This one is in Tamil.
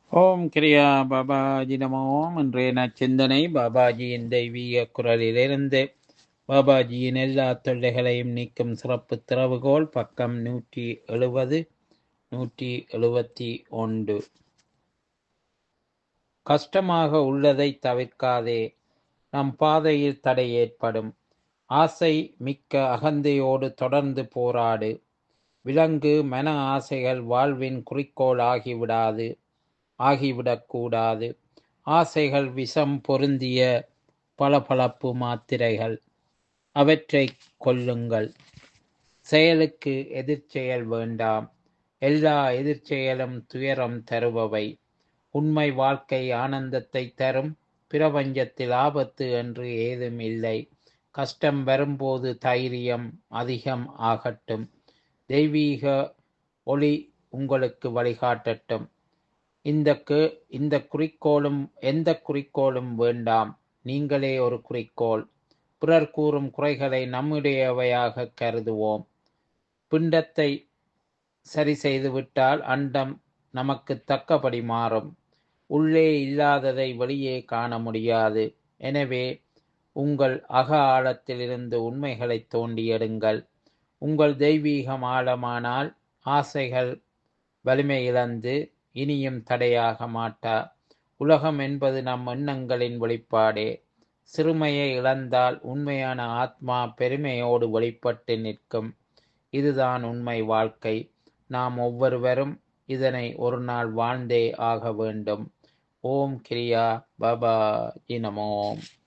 ஓம் கிரியா பாபாஜி நமோ இன்றைய நச்சிந்தனை பாபாஜியின் தெய்வீக குரலிலிருந்து பாபாஜியின் எல்லா தொல்லைகளையும் நீக்கும் சிறப்பு திறவுகோல் பக்கம் நூற்றி எழுபது நூற்றி எழுபத்தி ஒன்று கஷ்டமாக உள்ளதை தவிர்க்காதே நம் பாதையில் தடை ஏற்படும் ஆசை மிக்க அகந்தையோடு தொடர்ந்து போராடு விலங்கு மன ஆசைகள் வாழ்வின் குறிக்கோள் ஆகிவிடாது ஆகிவிடக்கூடாது ஆசைகள் விஷம் பொருந்திய பளபளப்பு மாத்திரைகள் அவற்றை கொல்லுங்கள் செயலுக்கு எதிர்ச்செயல் வேண்டாம் எல்லா எதிர்ச்செயலும் துயரம் தருபவை உண்மை வாழ்க்கை ஆனந்தத்தை தரும் பிரபஞ்சத்தில் ஆபத்து என்று ஏதும் இல்லை கஷ்டம் வரும்போது தைரியம் அதிகம் ஆகட்டும் தெய்வீக ஒளி உங்களுக்கு வழிகாட்டட்டும் இந்த கு- இந்த குறிக்கோளும் எந்த குறிக்கோளும் வேண்டாம் நீங்களே ஒரு குறிக்கோள் பிறர் கூறும் குறைகளை நம்முடையவையாக கருதுவோம் பிண்டத்தை சரி செய்துவிட்டால் அண்டம் நமக்கு தக்கபடி மாறும் உள்ளே இல்லாததை வெளியே காண முடியாது எனவே உங்கள் அக ஆழத்திலிருந்து உண்மைகளை தோண்டி எடுங்கள் உங்கள் தெய்வீகம் ஆழமானால் ஆசைகள் வலிமை இழந்து இனியும் தடையாக மாட்டா உலகம் என்பது நம் எண்ணங்களின் வெளிப்பாடே சிறுமையை இழந்தால் உண்மையான ஆத்மா பெருமையோடு வெளிப்பட்டு நிற்கும் இதுதான் உண்மை வாழ்க்கை நாம் ஒவ்வொருவரும் இதனை ஒரு நாள் வாழ்ந்தே ஆக வேண்டும் ஓம் கிரியா பாபா இனமோம்